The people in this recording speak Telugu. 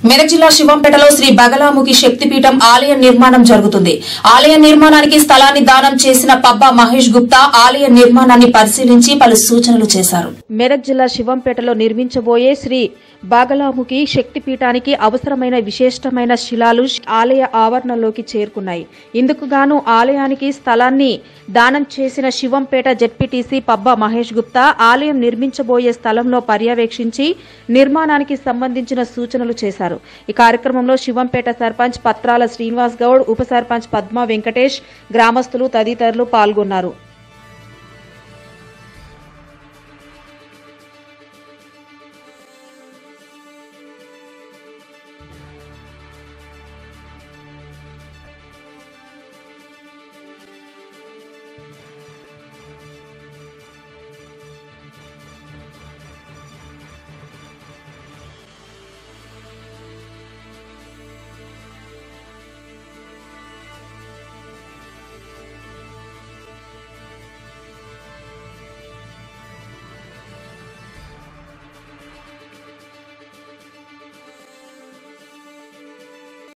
మెదక్ జిల్లా శివంపేటలో శ్రీ బగలాముఖి శక్తిపీఠం ఆలయ నిర్మాణం జరుగుతుంది ఆలయ నిర్మాణానికి స్థలాన్ని దానం చేసిన పబ్బా మహేష్ గుప్తా ఆలయ నిర్మాణాన్ని పరిశీలించి పలు సూచనలు చేశారు మెదక్ జిల్లా శివంపేటలో నిర్మించబోయే శ్రీ బాగలాముఖి శక్తిపీఠానికి అవసరమైన విశేషమైన శిలాలు ఆలయ ఆవరణలోకి చేరుకున్నాయి ఇందుకు గాను ఆలయానికి స్థలాన్ని దానం చేసిన శివంపేట జెడ్పీటీసీ పబ్బా మహేష్ గుప్తా ఆలయం నిర్మించబోయే స్థలంలో పర్యవేక్షించి నిర్మాణానికి సంబంధించిన సూచనలు చేశారు ఈ కార్యక్రమంలో శివంపేట సర్పంచ్ పత్రాల శ్రీనివాస్ గౌడ్ ఉప సర్పంచ్ పద్మా వెంకటేష్ గ్రామస్తులు తదితరులు పాల్గొన్నారు